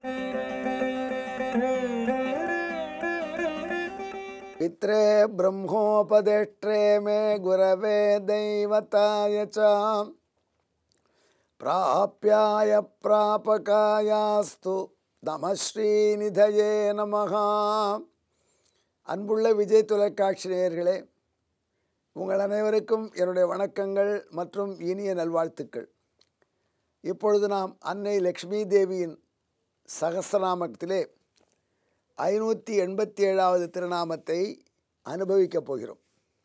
पित्रे ब्रह्मोपदेष्ट्रे मे गुरवे दैवताय च प्राप्याय प्रापकायास्तु நம ஸ்ரீநிதயே நமகா அன்புள்ள விஜய் தொலைக்காட்சி நேயர்களே உங்கள் அனைவருக்கும் என்னுடைய வணக்கங்கள் மற்றும் இனிய நல்வாழ்த்துக்கள் இப்பொழுது நாம் அன்னை லக்ஷ்மி தேவியின் சகஸ்ரநாமத்திலே ஐநூற்றி எண்பத்தி ஏழாவது திருநாமத்தை அனுபவிக்கப் போகிறோம்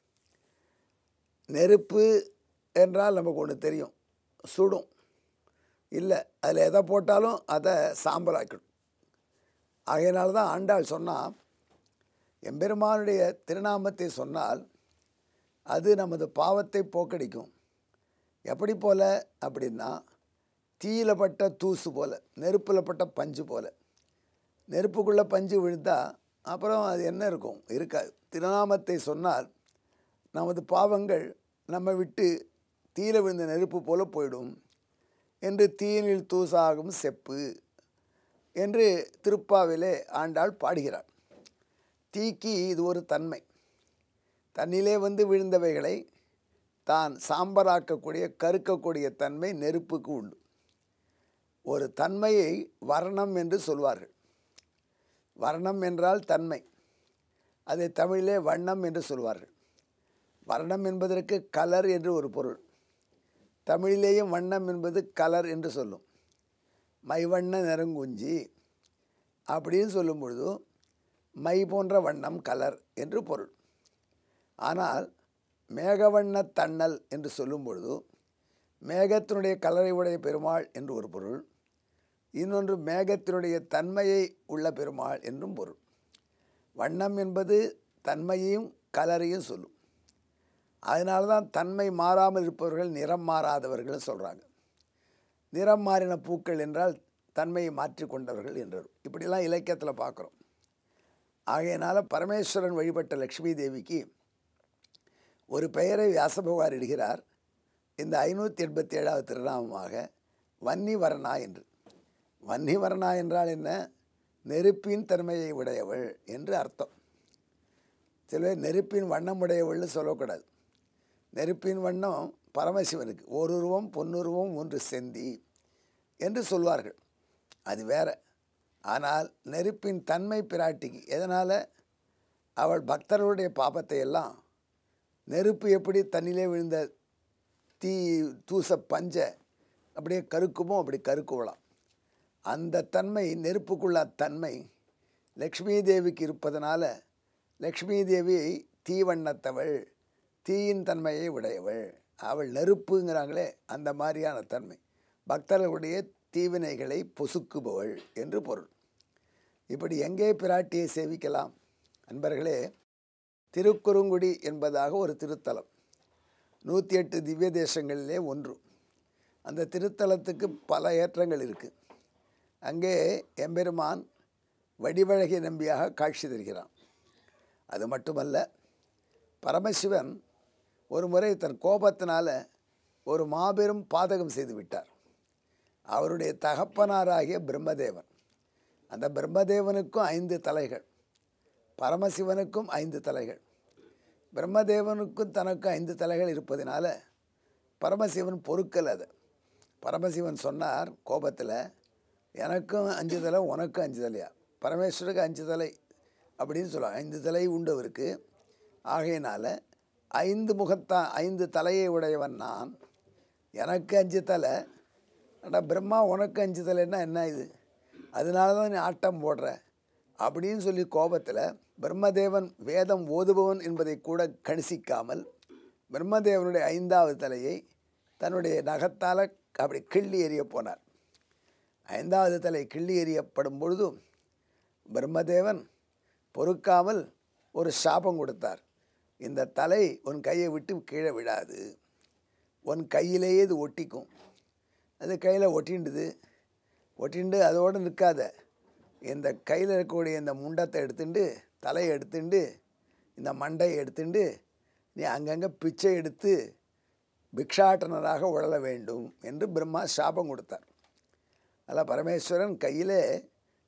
நெருப்பு என்றால் நமக்கு ஒன்று தெரியும் சுடும் இல்லை அதில் எதை போட்டாலும் அதை சாம்பலாக்கிடும் ஆகையினால தான் ஆண்டாள் சொன்னால் எம்பெருமானுடைய திருநாமத்தை சொன்னால் அது நமது பாவத்தை போக்கடிக்கும் எப்படி போல அப்படின்னா தீயில பட்ட தூசு போல நெருப்பில் பட்ட பஞ்சு போல நெருப்புக்குள்ளே பஞ்சு விழுந்தால் அப்புறம் அது என்ன இருக்கும் இருக்காது திருநாமத்தை சொன்னால் நமது பாவங்கள் நம்ம விட்டு தீயில விழுந்த நெருப்பு போல போயிடும் என்று தீயினில் தூசாகும் செப்பு என்று திருப்பாவிலே ஆண்டாள் பாடுகிறார் தீக்கு இது ஒரு தன்மை தன்னிலே வந்து விழுந்தவைகளை தான் சாம்பராக்கக்கூடிய கருக்கக்கூடிய தன்மை நெருப்புக்கு உண்டு ஒரு தன்மையை வர்ணம் என்று சொல்வார்கள் வர்ணம் என்றால் தன்மை அதை தமிழிலே வண்ணம் என்று சொல்வார்கள் வர்ணம் என்பதற்கு கலர் என்று ஒரு பொருள் தமிழிலேயும் வண்ணம் என்பது கலர் என்று சொல்லும் மைவண்ண நிறங்குஞ்சி அப்படின்னு சொல்லும் பொழுது மை போன்ற வண்ணம் கலர் என்று பொருள் ஆனால் மேகவண்ண தண்ணல் என்று சொல்லும் பொழுது மேகத்தினுடைய கலரை உடைய பெருமாள் என்று ஒரு பொருள் இன்னொன்று மேகத்தினுடைய தன்மையை உள்ள பெருமாள் என்றும் பொருள் வண்ணம் என்பது தன்மையையும் கலரையும் சொல்லும் அதனால தான் தன்மை மாறாமல் இருப்பவர்கள் நிறம் மாறாதவர்கள் சொல்கிறாங்க நிறம் மாறின பூக்கள் என்றால் தன்மையை மாற்றி கொண்டவர்கள் என்றார் இப்படிலாம் இலக்கியத்தில் பார்க்குறோம் ஆகையினால பரமேஸ்வரன் வழிபட்ட லக்ஷ்மி தேவிக்கு ஒரு பெயரை வியாசபகவார் இடுகிறார் இந்த ஐநூற்றி எண்பத்தி ஏழாவது திருநாமமாக வன்னிவரணா என்று வன்னிவரணா என்றால் என்ன நெருப்பின் தன்மையை உடையவள் என்று அர்த்தம் சில பேர் நெருப்பின் வண்ணம் உடையவள்னு சொல்லக்கூடாது நெருப்பின் வண்ணம் பரமசிவனுக்கு ஓருருவம் பொன்னுருவம் ஒன்று செந்தி என்று சொல்வார்கள் அது வேற ஆனால் நெருப்பின் தன்மை பிராட்டிக்கு எதனால் அவள் பக்தர்களுடைய பாபத்தை எல்லாம் நெருப்பு எப்படி தண்ணிலே விழுந்த தீ தூச பஞ்ச அப்படியே கருக்குமோ அப்படி கருக்குவலாம் அந்த தன்மை நெருப்புக்குள்ள தன்மை லக்ஷ்மி தேவிக்கு இருப்பதனால லக்ஷ்மி தேவி தீவண்ணத்தவள் தீயின் தன்மையை உடையவள் அவள் நெருப்புங்கிறாங்களே அந்த மாதிரியான தன்மை பக்தர்களுடைய தீவினைகளை பொசுக்குபவள் என்று பொருள் இப்படி எங்கே பிராட்டியை சேவிக்கலாம் அன்பர்களே திருக்குறுங்குடி என்பதாக ஒரு திருத்தலம் நூற்றி எட்டு திவ்ய தேசங்களிலே ஒன்று அந்த திருத்தலத்துக்கு பல ஏற்றங்கள் இருக்குது அங்கே எம்பெருமான் வடிவழகி நம்பியாக காட்சி தருகிறான் அது மட்டுமல்ல பரமசிவன் ஒரு முறை தன் கோபத்தினால் ஒரு மாபெரும் பாதகம் செய்து விட்டார் அவருடைய தகப்பனாராகிய பிரம்மதேவன் அந்த பிரம்மதேவனுக்கும் ஐந்து தலைகள் பரமசிவனுக்கும் ஐந்து தலைகள் பிரம்மதேவனுக்கும் தனக்கும் ஐந்து தலைகள் இருப்பதனால பரமசிவன் பொறுக்கல் அதை பரமசிவன் சொன்னார் கோபத்தில் எனக்கும் அஞ்சு தலை உனக்கும் அஞ்சு தலையா பரமேஸ்வருக்கு அஞ்சு தலை அப்படின்னு சொல்லுவாங்க ஐந்து தலை உண்டவருக்கு ஆகையினால் ஐந்து முகத்தான் ஐந்து தலையை உடையவன் நான் எனக்கு அஞ்சு தலை அடா பிரம்மா உனக்கு அஞ்சு தலைன்னா என்ன இது அதனால தான் நீ ஆட்டம் போடுற அப்படின்னு சொல்லி கோபத்தில் பிரம்மதேவன் வேதம் ஓதுபவன் என்பதை கூட கணிசிக்காமல் பிரம்மதேவனுடைய ஐந்தாவது தலையை தன்னுடைய நகத்தால் அப்படி கிள்ளி எறிய போனார் ஐந்தாவது தலை கிள்ளி எறியப்படும் பொழுதும் பிரம்மதேவன் பொறுக்காமல் ஒரு சாபம் கொடுத்தார் இந்த தலை உன் கையை விட்டு கீழே விடாது உன் கையிலேயே இது ஒட்டிக்கும் அது கையில் ஒட்டிண்டுது ஒட்டிண்டு அதோடு நிற்காத இந்த கையில் இருக்கக்கூடிய இந்த முண்டத்தை எடுத்துண்டு தலையை எடுத்துண்டு இந்த மண்டையை எடுத்துண்டு நீ அங்கங்கே பிச்சை எடுத்து பிக்ஷாட்டனராக உழல வேண்டும் என்று பிரம்மா சாபம் கொடுத்தார் அதில் பரமேஸ்வரன் கையிலே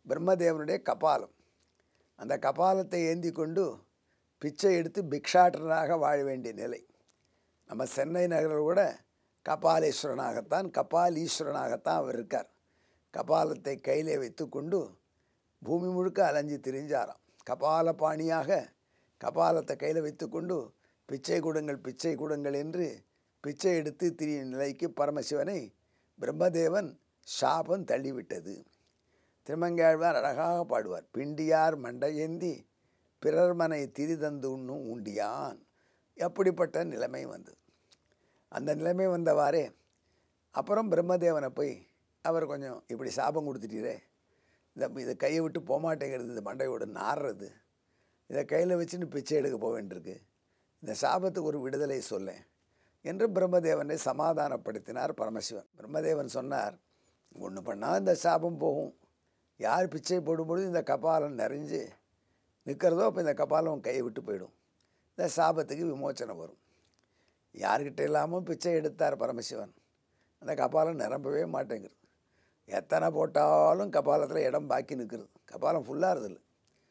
பிரம்மதேவனுடைய கபாலம் அந்த கபாலத்தை ஏந்தி கொண்டு பிச்சை எடுத்து பிக்ஷாட்டனாக வாழ வேண்டிய நிலை நம்ம சென்னை நகரில் கூட கபாலீஸ்வரனாகத்தான் கபாலீஸ்வரனாகத்தான் அவர் இருக்கார் கபாலத்தை கையிலே வைத்துக்கொண்டு பூமி முழுக்க அலைஞ்சு திரிஞ்சாராம் கபால பாணியாக கபாலத்தை கையில் வைத்துக்கொண்டு பிச்சை கொடுங்கள் பிச்சை கொடுங்கள் என்று பிச்சை எடுத்து திரியும் நிலைக்கு பரமசிவனை பிரம்மதேவன் சாபம் தள்ளிவிட்டது திருமங்காழ்வார் அழகாக பாடுவார் பிண்டியார் மண்டையேந்தி பிறர் மனை திரிதந்து உண்ணும் உண்டியான் எப்படிப்பட்ட நிலைமை வந்தது அந்த நிலைமை வந்தவாறே அப்புறம் பிரம்மதேவனை போய் அவர் கொஞ்சம் இப்படி சாபம் கொடுத்துட்டீரே இந்த இதை கையை விட்டு போகமாட்டேங்கிறது இந்த மண்டையோட நாடுறது இதை கையில் வச்சுன்னு பிச்சை எடுக்க போக வேண்டியிருக்கு இந்த சாபத்துக்கு ஒரு விடுதலை சொல்லேன் என்று பிரம்மதேவனை சமாதானப்படுத்தினார் பரமசிவன் பிரம்மதேவன் சொன்னார் ஒன்று பண்ணால் இந்த சாபம் போகும் யார் பிச்சை போடும்பொழுது இந்த கபாலம் நிறைஞ்சு நிற்கிறதோ அப்போ இந்த கபாலம் கையை விட்டு போயிடும் இந்த சாபத்துக்கு விமோச்சனம் வரும் யார்கிட்ட இல்லாமல் பிச்சை எடுத்தார் பரமசிவன் அந்த கபாலம் நிரம்பவே மாட்டேங்கிறது எத்தனை போட்டாலும் கபாலத்தில் இடம் பாக்கி நிற்கிறது கபாலம் ஃபுல்லாக இருதில்ல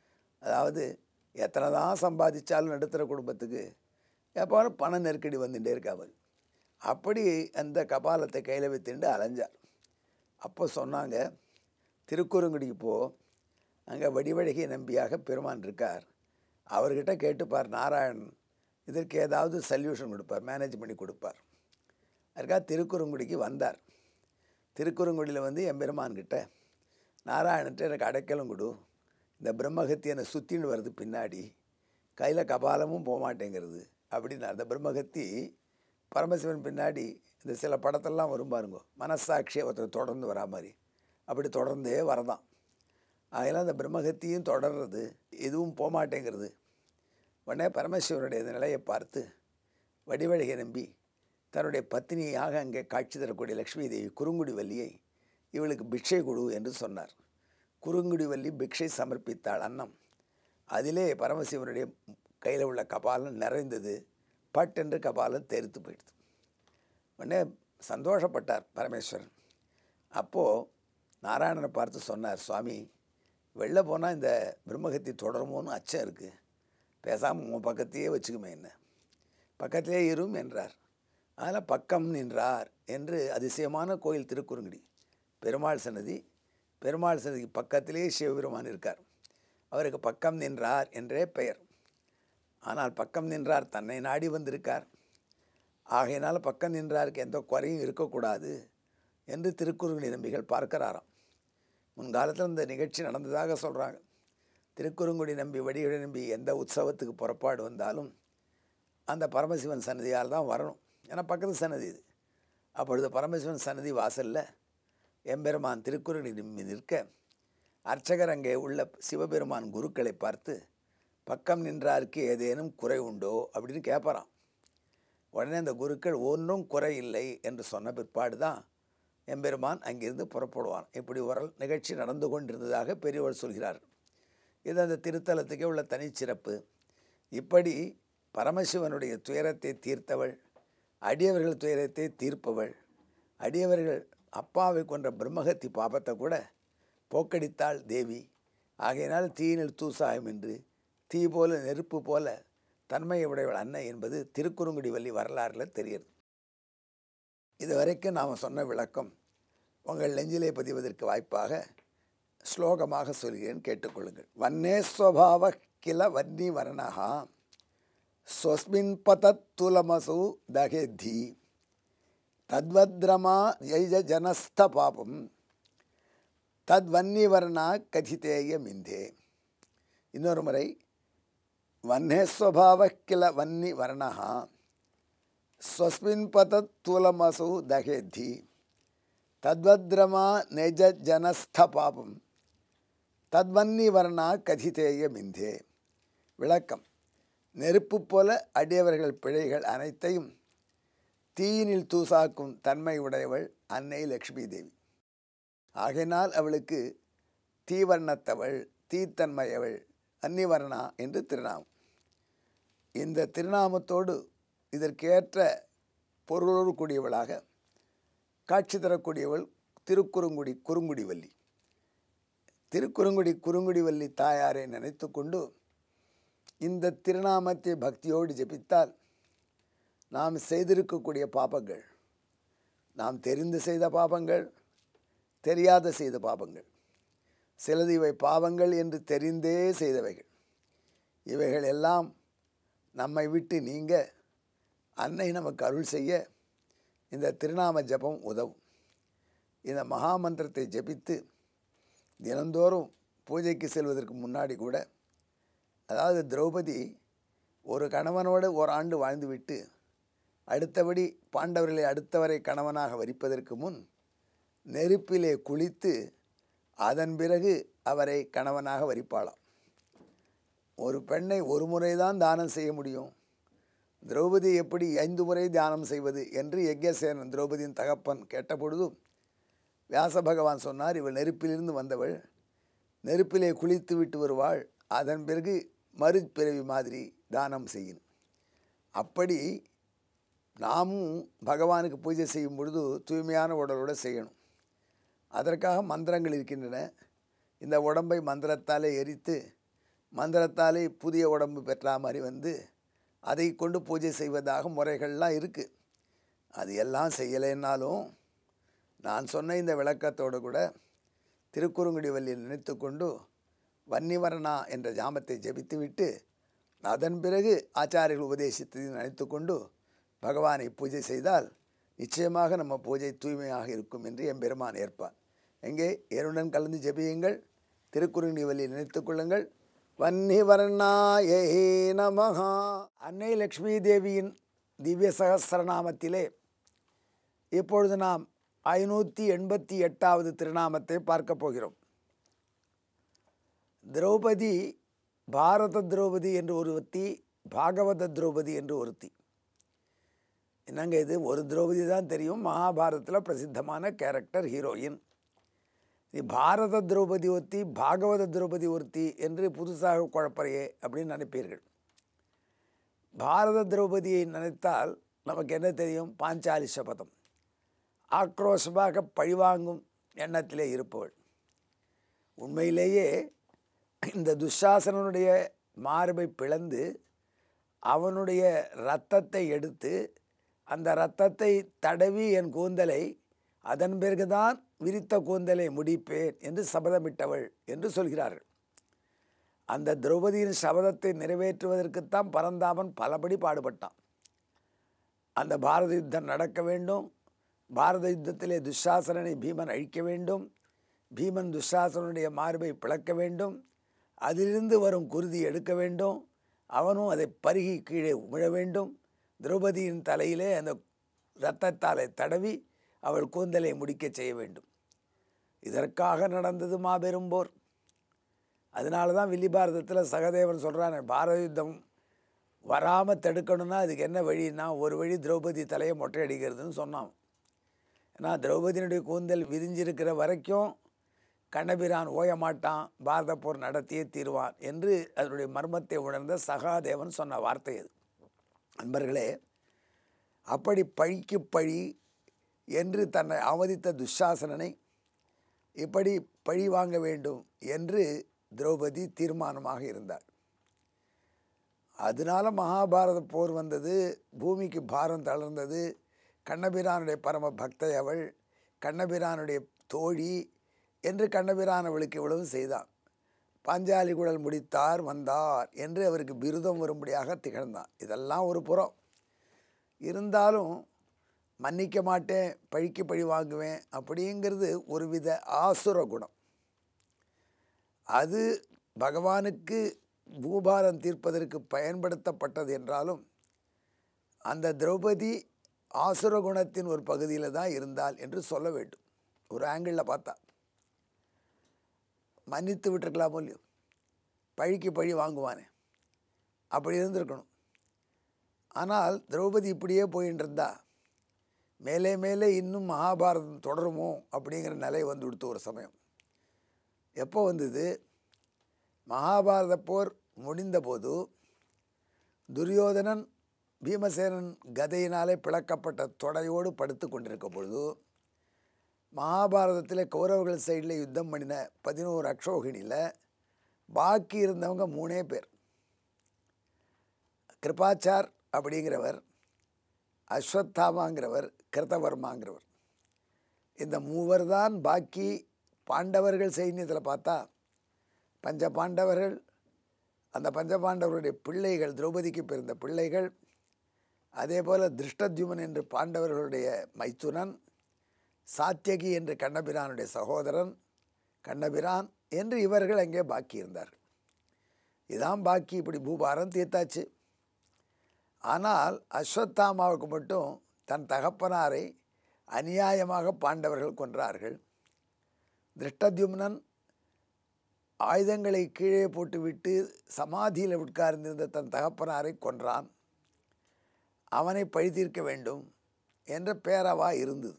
அதாவது எத்தனை தான் சம்பாதிச்சாலும் நடுத்தர குடும்பத்துக்கு எப்பாலும் பண நெருக்கடி வந்துட்டே இருக்காமல் அப்படி அந்த கபாலத்தை கையில் வைத்துண்டு அலைஞ்சார் அப்போ சொன்னாங்க திருக்குறுங்குடிக்கு போ அங்கே வடிவழகி நம்பியாக பெருமான் இருக்கார் அவர்கிட்ட கேட்டுப்பார் நாராயணன் இதற்கு ஏதாவது சல்யூஷன் கொடுப்பார் மேனேஜ் பண்ணி கொடுப்பார் அதுக்காக திருக்குறுங்குடிக்கு வந்தார் திருக்குறுங்குடியில் வந்து எம்பெருமான்கிட்ட நாராயணன்ட்ட எனக்கு அடைக்கலம் கொடு இந்த பிரம்மகத்தி என்னை சுற்றின்னு வருது பின்னாடி கையில் கபாலமும் போக மாட்டேங்கிறது அப்படின்னு அந்த பிரம்மகத்தி பரமசிவன் பின்னாடி இந்த சில படத்தெல்லாம் வரும் பாருங்க மனசாட்சியை ஒருத்தர் தொடர்ந்து வரா மாதிரி அப்படி தொடர்ந்தே வரதான் அதெல்லாம் அந்த பிரம்மகத்தியும் தொடர்றது எதுவும் போக மாட்டேங்கிறது உடனே பரமசிவனுடைய நிலையை பார்த்து வடிவழகை நம்பி தன்னுடைய பத்தினியாக அங்கே காட்சி தரக்கூடிய லக்ஷ்மி தேவி குறுங்குடி வள்ளியை இவளுக்கு பிக்ஷை கொடு என்று சொன்னார் குறுங்குடி வள்ளி பிக்ஷை சமர்ப்பித்தாள் அன்னம் அதிலே பரமசிவனுடைய கையில் உள்ள கபாலம் நிறைந்தது பட் என்று கபாலம் தெரித்து போயிடுது உடனே சந்தோஷப்பட்டார் பரமேஸ்வரன் அப்போது நாராயணனை பார்த்து சொன்னார் சுவாமி வெளில போனால் இந்த பிரம்மகத்தி தொடருமோன்னு அச்சம் இருக்குது பேசாமல் உன் பக்கத்தையே வச்சுக்குமே என்ன பக்கத்திலே இரும் என்றார் அதில் பக்கம் நின்றார் என்று அதிசயமான கோயில் திருக்குறுங்குடி பெருமாள் சன்னதி பெருமாள் சன்னதிக்கு பக்கத்திலே சிவபெருமான் இருக்கார் அவருக்கு பக்கம் நின்றார் என்றே பெயர் ஆனால் பக்கம் நின்றார் தன்னை நாடி வந்திருக்கார் ஆகையினால் பக்கம் நின்றாருக்கு எந்த குறையும் இருக்கக்கூடாது என்று திருக்குறுங்குடி நம்பிகள் பார்க்கிறாராம் முன்காலத்தில் இந்த நிகழ்ச்சி நடந்ததாக சொல்கிறாங்க திருக்குறுங்குடி நம்பி வடிகுடி நம்பி எந்த உற்சவத்துக்கு புறப்பாடு வந்தாலும் அந்த பரமசிவன் சன்னதியால் தான் வரணும் ஏன்னா பக்கத்து சன்னதி இது அப்பொழுது பரமசிவன் சன்னதி வாசலில் எம்பெருமான் திருக்குறளை நிம்மி நிற்க அர்ச்சகர் அங்கே உள்ள சிவபெருமான் குருக்களை பார்த்து பக்கம் நின்றாருக்கு ஏதேனும் குறை உண்டோ அப்படின்னு கேட்பறான் உடனே அந்த குருக்கள் ஒன்றும் குறை இல்லை என்று சொன்ன பிற்பாடு தான் எம்பெருமான் அங்கிருந்து புறப்படுவான் இப்படி ஒரு நிகழ்ச்சி நடந்து கொண்டிருந்ததாக பெரியவர் சொல்கிறார் இது அந்த திருத்தலத்துக்கே உள்ள தனிச்சிறப்பு இப்படி பரமசிவனுடைய துயரத்தை தீர்த்தவள் அடியவர்கள் துயரத்தை தீர்ப்பவள் அடியவர்கள் அப்பாவை கொன்ற பிரம்மகத்தி பாபத்தை கூட போக்கடித்தாள் தேவி ஆகையினால் தீயினில் தூசாயம் என்று தீ போல நெருப்பு போல தன்மையை உடையவள் அன்னை என்பது திருக்குறுங்குடி வள்ளி வரலாறில் தெரியுது இது வரைக்கும் நாம் சொன்ன விளக்கம் உங்கள் நெஞ்சிலே பதிவதற்கு வாய்ப்பாக ஸ்லோகமாக சொல்கிறேன் கேட்டுக்கொள்ளுங்கள் வன்னே ஸ்வபாவ கில வன்னி வர்ணகா ஸ்வஸ்மின் பதத்துலமசு தகேத்தி தத்வத்ரமா ஜெய்ஜ ஜனஸ்த பாபம் தத்வன்னிவர்ணா கதிதேய மிந்தே இன்னொரு முறை வன்னேஸ்வபாவ கில வன்னி வர்ணகா ஸ்வஸ்மின் பதத்துலமசு தகேத்தி தத்வத்ரமா நெஜ ஜனஸ்த பாபம் தத்வன்னி வர்ணா கதிதேய மிந்தே விளக்கம் நெருப்பு போல அடியவர்கள் பிழைகள் அனைத்தையும் தீயினில் தூசாக்கும் தன்மை உடையவள் அன்னை லக்ஷ்மி தேவி ஆகையினால் அவளுக்கு தீவர்ணத்தவள் தீத்தன்மையவள் அன்னிவர்ணா என்று திருநாமம் இந்த திருநாமத்தோடு இதற்கேற்ற பொருளோடு கூடியவளாக காட்சி தரக்கூடியவள் திருக்குறுங்குடி குறுங்குடி வள்ளி திருக்குறுங்குடி குறுங்குடிவல்லி தாயாரை நினைத்து கொண்டு இந்த திருநாமத்தை பக்தியோடு ஜெபித்தால் நாம் செய்திருக்கக்கூடிய பாபங்கள் நாம் தெரிந்து செய்த பாபங்கள் தெரியாத செய்த பாபங்கள் சிலது இவை பாவங்கள் என்று தெரிந்தே செய்தவைகள் இவைகள் எல்லாம் நம்மை விட்டு நீங்க அன்னை நமக்கு அருள் செய்ய இந்த திருநாம ஜபம் உதவும் இந்த மகாமந்திரத்தை ஜபித்து தினந்தோறும் பூஜைக்கு செல்வதற்கு முன்னாடி கூட அதாவது திரௌபதி ஒரு கணவனோடு ஒரு ஆண்டு வாழ்ந்துவிட்டு அடுத்தபடி பாண்டவர்களை அடுத்தவரை கணவனாக வரிப்பதற்கு முன் நெருப்பிலே குளித்து அதன் பிறகு அவரை கணவனாக வரிப்பாளாம் ஒரு பெண்ணை ஒரு முறை தான் தானம் செய்ய முடியும் திரௌபதி எப்படி ஐந்து முறை தியானம் செய்வது என்று யக்ஞசேனன் திரௌபதியின் தகப்பன் கேட்டபொழுதும் வியாச பகவான் சொன்னார் இவள் நெருப்பிலிருந்து வந்தவள் நெருப்பிலே குளித்து விட்டு வருவாள் அதன் பிறகு மறுபிறவி மாதிரி தானம் செய்யணும் அப்படி நாமும் பகவானுக்கு பூஜை செய்யும் பொழுது தூய்மையான உடலோடு செய்யணும் அதற்காக மந்திரங்கள் இருக்கின்றன இந்த உடம்பை மந்திரத்தாலே எரித்து மந்திரத்தாலே புதிய உடம்பு பெற்றா மாதிரி வந்து அதை கொண்டு பூஜை செய்வதாக முறைகள்லாம் இருக்குது அது எல்லாம் செய்யலைன்னாலும் நான் சொன்ன இந்த விளக்கத்தோடு கூட திருக்குறுங்குடி வள்ளி நினைத்து கொண்டு வன்னிவரணா என்ற ஜாமத்தை ஜபித்துவிட்டு அதன் பிறகு ஆச்சாரியர்கள் உபதேசித்ததை நினைத்து கொண்டு பகவானை பூஜை செய்தால் நிச்சயமாக நம்ம பூஜை தூய்மையாக இருக்கும் என்று எம்பெருமான் ஏற்பான் எங்கே ஏருடன் கலந்து ஜெபியுங்கள் திருக்குறுங்குடி வள்ளி நினைத்து கொள்ளுங்கள் வன்னிவர்ணாயே நமஹா அன்னை லக்ஷ்மி தேவியின் திவ்ய சகசிரநாமத்திலே இப்பொழுது நாம் ஐநூற்றி எண்பத்தி எட்டாவது திருநாமத்தை பார்க்க போகிறோம் திரௌபதி பாரத திரௌபதி என்று ஒருத்தி பாகவத திரௌபதி என்று ஒருத்தி என்னங்க இது ஒரு திரௌபதி தான் தெரியும் மகாபாரதத்தில் பிரசித்தமான கேரக்டர் ஹீரோயின் இது பாரத திரௌபதி ஒருத்தி பாகவத திரௌபதி ஒருத்தி என்று புதுசாக குழப்பறையே அப்படின்னு நினைப்பீர்கள் பாரத திரௌபதியை நினைத்தால் நமக்கு என்ன தெரியும் பாஞ்சாலி சபதம் ஆக்ரோஷமாக பழிவாங்கும் எண்ணத்திலே இருப்பவள் உண்மையிலேயே இந்த துஷாசனனுடைய மார்பை பிளந்து அவனுடைய இரத்தத்தை எடுத்து அந்த இரத்தத்தை தடவி என் கூந்தலை அதன் பிறகுதான் விரித்த கூந்தலை முடிப்பேன் என்று சபதமிட்டவள் என்று சொல்கிறார்கள் அந்த திரௌபதியின் சபதத்தை நிறைவேற்றுவதற்குத்தான் பரந்தாமன் பலபடி பாடுபட்டான் அந்த பாரத யுத்தம் நடக்க வேண்டும் பாரத யுத்தத்திலே துஷாசனனை பீமன் அழிக்க வேண்டும் பீமன் துஷாசனுடைய மார்பை பிளக்க வேண்டும் அதிலிருந்து வரும் குருதி எடுக்க வேண்டும் அவனும் அதை பருகி கீழே உமிழ வேண்டும் திரௌபதியின் தலையிலே அந்த இரத்தத்தாலை தடவி அவள் கூந்தலை முடிக்கச் செய்ய வேண்டும் இதற்காக நடந்தது மாபெரும் போர் அதனால தான் வில்லி பாரதத்தில் சகதேவன் சொல்கிறான் பாரத யுத்தம் வராமல் தடுக்கணும்னா அதுக்கு என்ன வழின்னா ஒரு வழி திரௌபதி தலையை மொட்டை அடிக்கிறதுன்னு சொன்னான் ஏன்னா திரௌபதியினுடைய கூந்தல் விரிஞ்சிருக்கிற வரைக்கும் கண்ணபிரான் ஓய மாட்டான் பாரத போர் நடத்தியே தீர்வான் என்று அதனுடைய மர்மத்தை உணர்ந்த சகாதேவன் சொன்ன வார்த்தை அது நண்பர்களே அப்படி பழிக்கு பழி என்று தன்னை அவமதித்த துஷாசனனை இப்படி பழி வாங்க வேண்டும் என்று திரௌபதி தீர்மானமாக இருந்தார் அதனால மகாபாரத போர் வந்தது பூமிக்கு பாரம் தளர்ந்தது கண்ணபிரானுடைய பரம பக்தை அவள் கண்ணபிரானுடைய தோழி என்று கண்ணபிரான் அவளுக்கு இவ்வளவு செய்தான் பாஞ்சாலி குழல் முடித்தார் வந்தார் என்று அவருக்கு பிருதம் வரும்படியாக திகழ்ந்தான் இதெல்லாம் ஒரு புறம் இருந்தாலும் மன்னிக்க மாட்டேன் பழிக்கு பழி வாங்குவேன் அப்படிங்கிறது ஒரு வித ஆசுர குணம் அது பகவானுக்கு பூபாரம் தீர்ப்பதற்கு பயன்படுத்தப்பட்டது என்றாலும் அந்த திரௌபதி ஆசுர குணத்தின் ஒரு பகுதியில் தான் இருந்தால் என்று சொல்ல வேண்டும் ஒரு ஆங்கிளில் பார்த்தா மன்னித்து விட்டுருக்கலாமோ இல்லையோ பழிக்கு பழி வாங்குவானே அப்படி இருந்திருக்கணும் ஆனால் திரௌபதி இப்படியே போயின்னு இருந்தா மேலே மேலே இன்னும் மகாபாரதம் தொடருமோ அப்படிங்கிற நிலை வந்து கொடுத்த ஒரு சமயம் எப்போ வந்தது மகாபாரத போர் முடிந்தபோது துரியோதனன் பீமசேனன் கதையினாலே பிளக்கப்பட்ட தொடையோடு படுத்து கொண்டிருக்க பொழுது மகாபாரதத்தில் கௌரவர்கள் சைடில் யுத்தம் பண்ணின பதினோரு அக்ஷோகிணியில் பாக்கி இருந்தவங்க மூணே பேர் கிருபாச்சார் அப்படிங்கிறவர் அஸ்வத்தாமாங்கிறவர் கிருதவர்மாங்கிறவர் இந்த மூவர் தான் பாக்கி பாண்டவர்கள் சைன்யத்தில் பார்த்தா பஞ்ச பாண்டவர்கள் அந்த பஞ்ச பாண்டவருடைய பிள்ளைகள் திரௌபதிக்கு பிறந்த பிள்ளைகள் அதே போல் திருஷ்டத்யுமன் என்று பாண்டவர்களுடைய மைத்துனன் சாத்தியகி என்று கண்ணபிரானுடைய சகோதரன் கண்ணபிரான் என்று இவர்கள் அங்கே பாக்கி இருந்தார்கள் இதான் பாக்கி இப்படி பூபாரம் தீர்த்தாச்சு ஆனால் அஸ்வத்தாமாவுக்கு மட்டும் தன் தகப்பனாரை அநியாயமாக பாண்டவர்கள் கொன்றார்கள் திருஷ்டத்யும்னன் ஆயுதங்களை கீழே போட்டுவிட்டு சமாதியில் உட்கார்ந்திருந்த தன் தகப்பனாரை கொன்றான் அவனை பழி தீர்க்க வேண்டும் என்ற பேரவா இருந்தது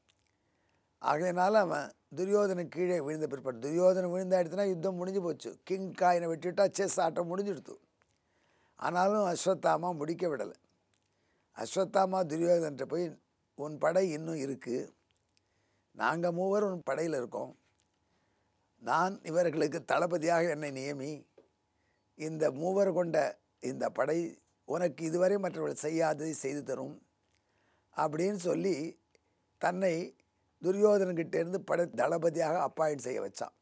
ஆகையினால அவன் துரியோதனன் கீழே விழுந்த பிற்பாடு துரியோதனன் விழுந்தாயிடுச்சுன்னா யுத்தம் முடிஞ்சு போச்சு கிங் காயினை விட்டுட்டா செஸ் ஆட்டம் முடிஞ்சிடுத்து ஆனாலும் அஸ்வத்தாமா முடிக்க விடலை அஸ்வத்தாமா துரியோதன்ட்ட போய் உன் படை இன்னும் இருக்குது நாங்கள் மூவர் உன் படையில் இருக்கோம் நான் இவர்களுக்கு தளபதியாக என்னை நியமி இந்த மூவர் கொண்ட இந்த படை உனக்கு இதுவரை மற்றவர்கள் செய்யாததை செய்து தரும் அப்படின்னு சொல்லி தன்னை துரியோதனங்கிட்டேருந்து படை தளபதியாக அப்பாயிண்ட் செய்ய வச்சான்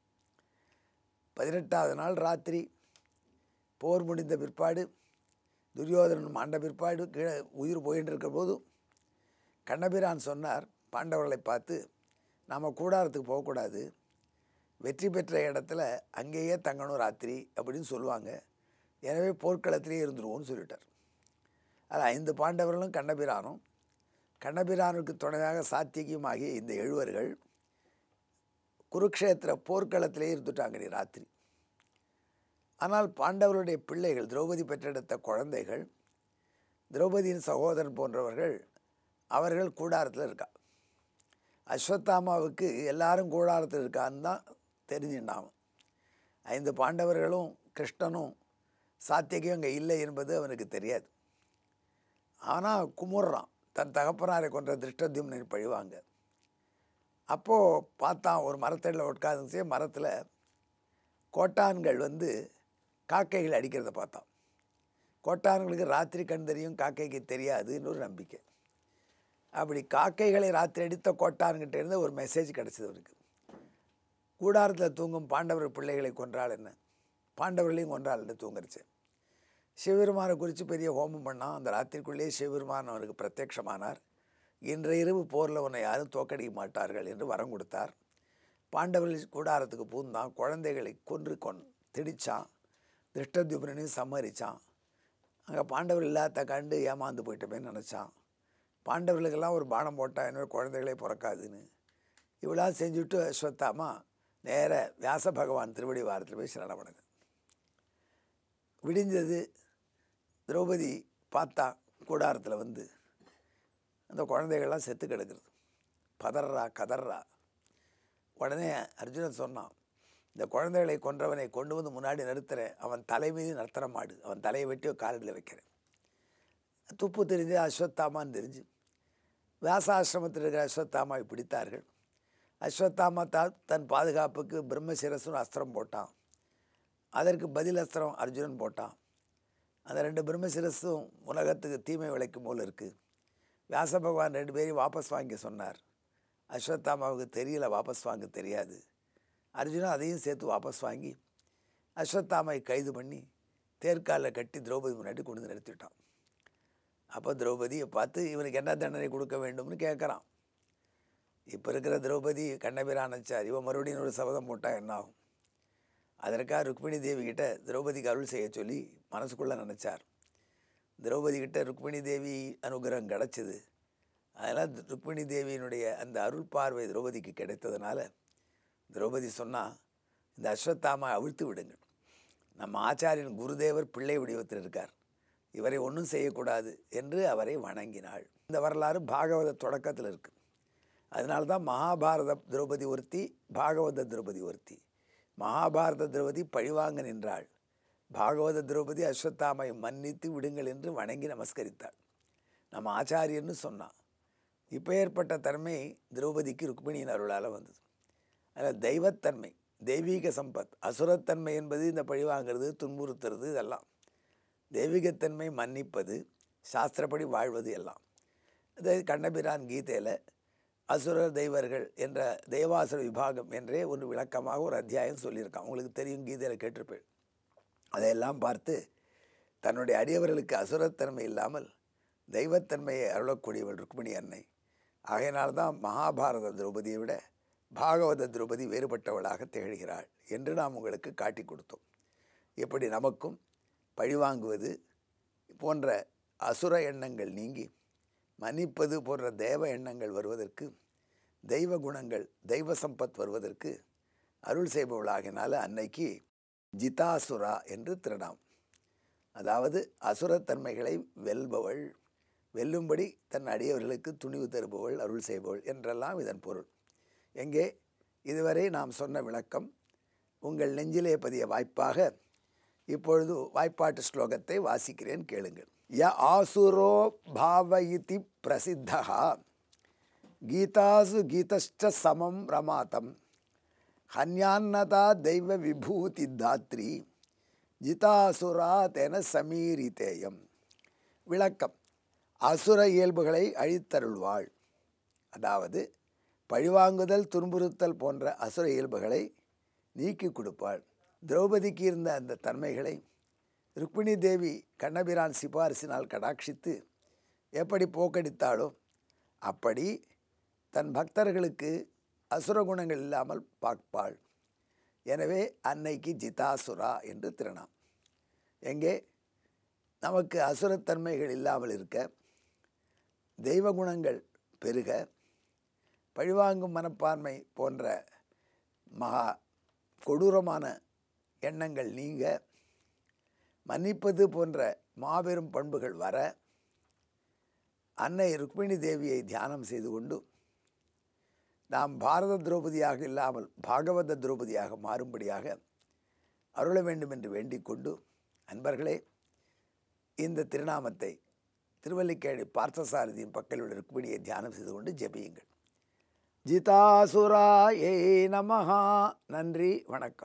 பதினெட்டாவது நாள் ராத்திரி போர் முடிந்த பிற்பாடு துரியோதனன் மாண்ட பிற்பாடு கீழே உயிர் போயின்னு இருக்கிற போதும் கண்ணபிரான் சொன்னார் பாண்டவர்களை பார்த்து நாம் கூடாரத்துக்கு போகக்கூடாது வெற்றி பெற்ற இடத்துல அங்கேயே தங்கணும் ராத்திரி அப்படின்னு சொல்லுவாங்க எனவே போர்க்களத்திலே இருந்துருவோம்னு சொல்லிட்டார் அது ஐந்து பாண்டவர்களும் கண்ணபிரானும் கண்ணபிரானுக்கு துணையாக சாத்தியகியும் ஆகிய இந்த எழுவர்கள் குருக்ஷேத்திர போர்க்களத்திலே இருந்துட்டாங்க நீ ராத்திரி ஆனால் பாண்டவருடைய பிள்ளைகள் திரௌபதி பெற்றெடுத்த குழந்தைகள் திரௌபதியின் சகோதரன் போன்றவர்கள் அவர்கள் கூடாரத்தில் இருக்கா அஸ்வத்தாமாவுக்கு எல்லாரும் கூடாரத்தில் இருக்கான்னு தான் தெரிஞ்சுட்டான் ஐந்து பாண்டவர்களும் கிருஷ்ணனும் சாத்தியகையும் அங்கே இல்லை என்பது அவனுக்கு தெரியாது ஆனால் குமுறான் தன் தகப்பனாரை கொன்ற திருஷ்டத்யும்னை பழிவாங்க அப்போது பார்த்தான் ஒரு மரத்தடியில் உட்காந்து மரத்தில் கோட்டான்கள் வந்து காக்கைகள் அடிக்கிறத பார்த்தான் கோட்டான்களுக்கு ராத்திரி கண் தெரியும் காக்கைக்கு தெரியாதுன்னு ஒரு நம்பிக்கை அப்படி காக்கைகளை ராத்திரி அடித்த கோட்டான்கிட்ட இருந்து ஒரு மெசேஜ் கிடச்சிது அவருக்கு கூடாரத்தில் தூங்கும் பாண்டவர் பிள்ளைகளை கொன்றால் என்ன பாண்டவர்களையும் கொன்றால் என்ன தூங்குறச்சு சிவபெருமானை குறித்து பெரிய ஹோமம் பண்ணான் அந்த ராத்திரிக்குள்ளேயே சிவபெருமான் அவனுக்கு பிரத்யட்சமானார் இன்றைய இரவு போரில் உன்னை யாரும் தோக்கடிக்க மாட்டார்கள் என்று வரம் கொடுத்தார் பாண்டவர்கள் கூடாரத்துக்கு பூந்தான் குழந்தைகளை கொன்று கொன் திடித்தான் திருஷ்டத்யுபனையும் சம்மரித்தான் அங்கே பாண்டவர் இல்லாத கண்டு ஏமாந்து போயிட்டோமேன்னு நினச்சான் பாண்டவர்களுக்கெல்லாம் ஒரு பானம் போட்டால் என்னோட குழந்தைகளே பிறக்காதுன்னு இவ்வளோ செஞ்சுட்டு அஸ்வத்தாமா நேர வியாச பகவான் திருவடி வாரத்தில் போய் சரணமடைங்க விடிஞ்சது திரௌபதி பார்த்தா கூடாரத்தில் வந்து அந்த குழந்தைகள்லாம் செத்து கிடக்குறது பதறா கதறா உடனே அர்ஜுனன் சொன்னான் இந்த குழந்தைகளை கொன்றவனை கொண்டு வந்து முன்னாடி நிறுத்துறேன் அவன் தலை மீது நர்த்தன மாடு அவன் தலையை வெட்டி காலில் வைக்கிறேன் துப்பு தெரிஞ்சு அஸ்வத்தாமான்னு தெரிஞ்சு வியாசாசிரமத்தில் இருக்கிற அஸ்வத்தாமாவை பிடித்தார்கள் அஸ்வத்தாமா தா தன் பாதுகாப்புக்கு பிரம்மசிரசுன்னு அஸ்திரம் போட்டான் அதற்கு பதில் அஸ்திரம் அர்ஜுனன் போட்டான் அந்த ரெண்டு பிரம்மசிரஸும் உலகத்துக்கு தீமை விளைக்கும் போல் இருக்குது வியாச பகவான் ரெண்டு பேரையும் வாபஸ் வாங்க சொன்னார் அஸ்வத்தாமாவுக்கு தெரியல வாபஸ் வாங்க தெரியாது அர்ஜுனா அதையும் சேர்த்து வாபஸ் வாங்கி அஸ்வத்தாமாவை கைது பண்ணி தேர்காலில் கட்டி திரௌபதி முன்னாடி கொண்டு வந்து நிறுத்திட்டான் அப்போ திரௌபதியை பார்த்து இவனுக்கு என்ன தண்டனை கொடுக்க வேண்டும்னு கேட்குறான் இப்போ இருக்கிற திரௌபதி கண்ணபிரானச்சார் இவன் மறுபடியும் ஒரு சபதம் போட்டால் என்ன ஆகும் அதற்காக ருக்மிணி தேவி கிட்ட திரௌபதிக்கு அருள் செய்ய சொல்லி மனசுக்குள்ளே நினச்சார் திரௌபதி கிட்ட ருக்மிணி தேவி அனுகிரகம் கிடச்சிது அதனால் ருக்மிணி தேவியினுடைய அந்த அருள் பார்வை திரௌபதிக்கு கிடைத்ததுனால திரௌபதி சொன்னால் இந்த அஸ்வத்தாமா அவிழ்த்து விடுங்கள் நம்ம ஆச்சாரியன் குருதேவர் பிள்ளை வடிவத்தில் இருக்கார் இவரை ஒன்றும் செய்யக்கூடாது என்று அவரை வணங்கினாள் இந்த வரலாறு பாகவத தொடக்கத்தில் இருக்குது அதனால தான் மகாபாரத திரௌபதி ஒருத்தி பாகவத திரௌபதி ஒருத்தி மகாபாரத திரௌபதி பழிவாங்க நின்றாள் பாகவத திரௌபதி அஸ்வத்தாமை மன்னித்து விடுங்கள் என்று வணங்கி நமஸ்கரித்தாள் நம்ம ஆச்சாரியன்னு சொன்னான் இப்போ ஏற்பட்ட தன்மை திரௌபதிக்கு ருக்மிணியின் அருளால் வந்தது அதில் தெய்வத்தன்மை தெய்வீக சம்பத் அசுரத்தன்மை என்பது இந்த பழிவாங்கிறது துன்புறுத்துறது இதெல்லாம் தெய்வீகத்தன்மை மன்னிப்பது சாஸ்திரப்படி வாழ்வது எல்லாம் அது கண்ணபிரான் கீதையில் அசுர தெய்வர்கள் என்ற தெய்வாசுர விபாகம் என்றே ஒரு விளக்கமாக ஒரு அத்தியாயம் சொல்லியிருக்கான் உங்களுக்கு தெரியும் கீதையில் கேட்டிருப்பேன் அதையெல்லாம் பார்த்து தன்னுடைய அடியவர்களுக்கு அசுரத்தன்மை இல்லாமல் தெய்வத்தன்மையை அருளக்கூடியவள் ருக்மிணி அன்னை ஆகையினால்தான் மகாபாரத திரௌபதியை விட பாகவத திரௌபதி வேறுபட்டவளாக திகழ்கிறாள் என்று நாம் உங்களுக்கு காட்டி கொடுத்தோம் இப்படி நமக்கும் பழிவாங்குவது போன்ற அசுர எண்ணங்கள் நீங்கி மன்னிப்பது போன்ற தேவ எண்ணங்கள் வருவதற்கு தெய்வ குணங்கள் தெய்வ சம்பத் வருவதற்கு அருள் செய்பவளாகினால அன்னைக்கு ஜிதாசுரா என்று திருநாம் அதாவது அசுரத்தன்மைகளை வெல்பவள் வெல்லும்படி தன் அடியவர்களுக்கு துணிவு தருபவள் அருள் செய்பவள் என்றெல்லாம் இதன் பொருள் எங்கே இதுவரை நாம் சொன்ன விளக்கம் உங்கள் நெஞ்சிலே பதிய வாய்ப்பாக இப்பொழுது வாய்ப்பாட்டு ஸ்லோகத்தை வாசிக்கிறேன் கேளுங்கள் ய ஆசுரோ பாவயிதி பிரசித்தா கீதாசு கீதஷ்ட சமம் ரமாதம் ஹன்யான்னதா தெய்வ விபூதி தாத்ரி ஜிதாசுரா தென சமீரித்தேயம் விளக்கம் அசுர இயல்புகளை அழித்தருள்வாள் அதாவது பழிவாங்குதல் துன்புறுத்தல் போன்ற அசுர இயல்புகளை நீக்கி கொடுப்பாள் திரௌபதிக்கு இருந்த அந்த தன்மைகளை ருக்மிணி தேவி கண்ணபிரான் சிபாரிசினால் கடாட்சித்து எப்படி போக்கடித்தாளோ அப்படி தன் பக்தர்களுக்கு அசுர குணங்கள் இல்லாமல் பார்ப்பாள் எனவே அன்னைக்கு ஜிதாசுரா என்று திருநாம் எங்கே நமக்கு அசுரத்தன்மைகள் இல்லாமல் இருக்க தெய்வ குணங்கள் பெருக பழிவாங்கும் மனப்பான்மை போன்ற மகா கொடூரமான எண்ணங்கள் நீங்க மன்னிப்பது போன்ற மாபெரும் பண்புகள் வர அன்னை ருக்மிணி தேவியை தியானம் செய்து கொண்டு நாம் பாரத திரௌபதியாக இல்லாமல் பாகவத திரௌபதியாக மாறும்படியாக அருள வேண்டும் என்று வேண்டிக் கொண்டு அன்பர்களே இந்த திருநாமத்தை திருவல்லிக்கேணி பார்த்தசாரதியின் பக்கத்தில் உள்ள ருக்மிணியை தியானம் செய்து கொண்டு ஜெபியுங்கள் ஜிதாசுரா ஏ நமஹா நன்றி வணக்கம்